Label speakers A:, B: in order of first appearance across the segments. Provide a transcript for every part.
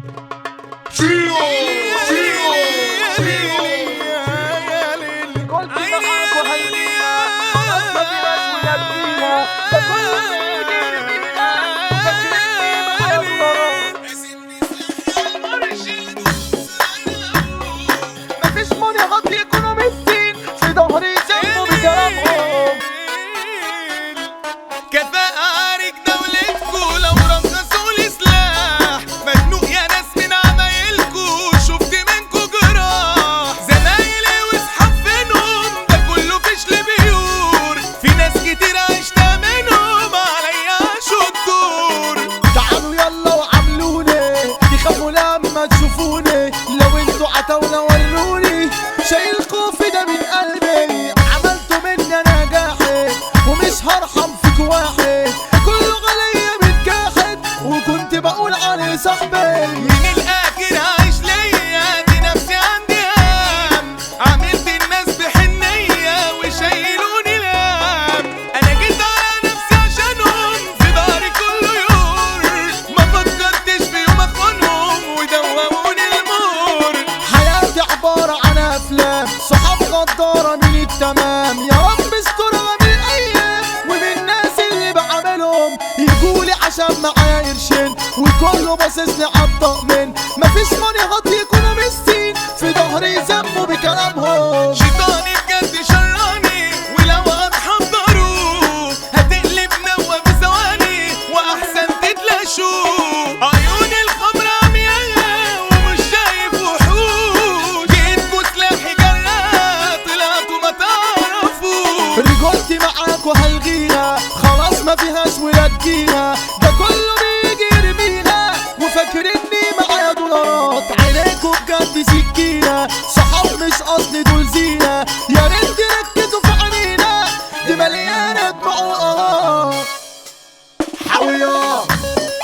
A: فيلو فيلو فيلو
B: قلت معاك وهينيها خلاص ما في ناس ويديها ده كل اللي يرميها فاكرني معايا الغرام مفيش مانع غط يكونوا ميتين في ظهري جنبه بكلامهم
C: كفائرك دولتكو لو رخصوا لي سلاح مخنوق يا ناس من عمايلكو شفت منكو جراح زمايلي واصحاب فينهم ده كله فشل بيور في ناس كتير عشت منهم عليا شطور
B: تعالوا يلا وعاملوني تخافوا لما تشوفوني لو انتوا عتاولة وروني شايل خوفي ده من قلبي عملتوا مني انا جاحد ومش هرحم فيك واحد كله غلية متجاحد وكنت بقول عليه صاحبي
C: من الاخر عايش ليا دي نفسي عندي هم عملت الناس بحنية وشايلوني الهم انا جيت على نفسي عشانهم في ظهري كله يور ما فكرتش في يوم اخونهم ودوقوني المور
B: حياتي عبارة عن أفلام صحاب غدارة من التمام يا رب استرها من الأيام ومن الناس اللي بعملهم يجولي عشان معايا قرشين وكله باصص لي عالطقمين مفيش ماني غط يكونوا مستين في ظهري ذنبه بكلامهم
C: شيطاني بجد شراني ولو هتحضروه هتقلب نوى في ثواني واحسن تتلاشوه عيوني الخمرة عمياء ومش شايف وحوش جيتكوا سلاحي جرات طلعتوا ما تعرفوش
B: رجولتي معاك وهلغيها خلاص ما فيهاش ولا تجيها ده كله بيجي يرميها وفاكرني معايا دولارات عينيكوا بجد سكينة صحاب مش قصدي دول زينة يا ريت تركزوا في عينينا دي مليانة دموع وآراء حاوية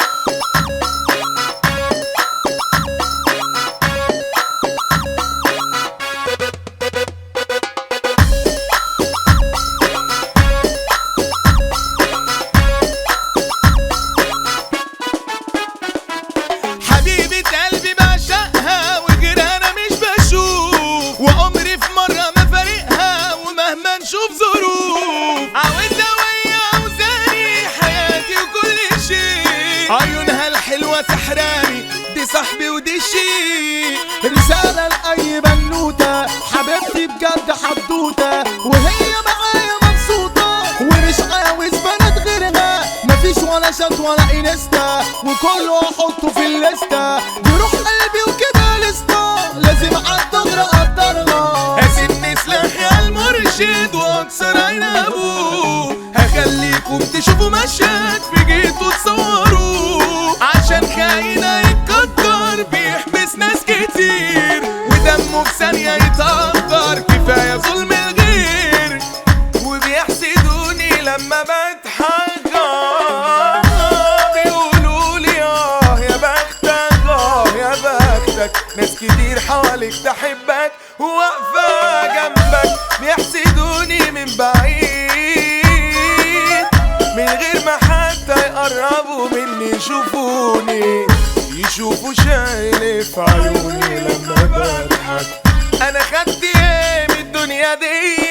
C: حبيبة قلبي بعشقها وجيرانها مش بشوف وعمري في مرة ما فارقها ومهما نشوف ظروف عاوزة وهي عاوزاني حياتي وكل شيء عيونها الحلوة سحراني دي صاحبي ودي شيء
B: رسالة لأي بنوتة حبيبتي بجد حدوتة وهي معايا مبسوطة ومش عاوز بنات غيرها مفيش ولا شات ولا انستا وكله احطه في الليستة بروح قلبي وكده لستا لازم عالدغري اقدرها
C: هسيبني سلاحي المرشد واكسر عين ابوه هخليكم تشوفوا مشهد في جيتوا تصوروا عشان خاينة يتقدر بيحبس ناس كتير ودمه في ثانية يتقدر كفاية ظلم الغير وبيحسدوني لما بتحجر بيقولوا لي اه يا بختك اه يا بختك ناس كتير حواليك تحبك وواقفة جنبك بيحسدوني من بعيد من غير ما حتى يقربوا مني يشوفوني يشوفوا شايل في عيوني لما بضحك انا خدت ايه من الدنيا دي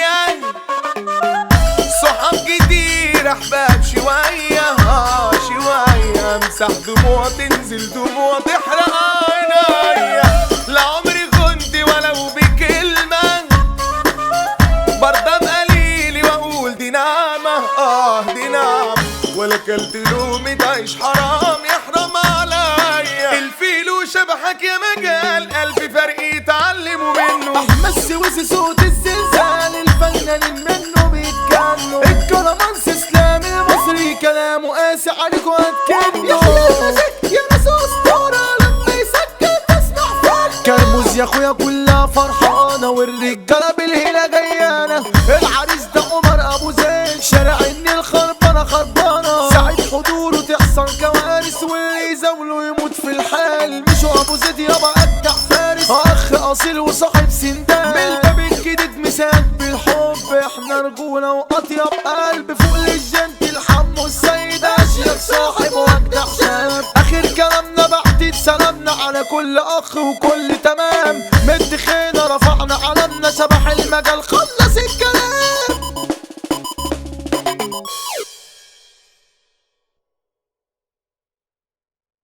C: صحاب كتير احباب شوية اه شوية امسح دموع تنزل دموع تحرق عينيا لعمري كنت ولو بكلمة برضى بقليلي واقول دي نعمة اه دي نعمة ولا كلت لومي تعيش حرام يحرم عليا الفيل وشبحك يا مجال ألف فرق يتعلموا منه
B: احمد سويسي صوت الزلزال الفنان منه بيتجنوا الكرمانس اسلام المصري كلامه قاسي عليك وهتكنه يا يا ناس اسطوره لما يسكت تسمع فرق كرموز يا اخويا كلها فرحانه والرجاله بالهيله جيانه العريس ده عمر ابو زيد شارع النيل خربانه خربانه ساعة حضوره تحصل كوارث واللي يزاوله يموت في الحال مش ابو زيد يابا اجدع فارس اخ اصيل وصاحب سندان من الباب الجديد مساك بالحب احنا رجوله واطيب قلب فوق للجنت الحمو السيد اشيك صاحب واجدع شاب اخر كلامنا بعتت سلامنا على على كل اخ وكل تمام مد خينا رفعنا علمنا شبح المجال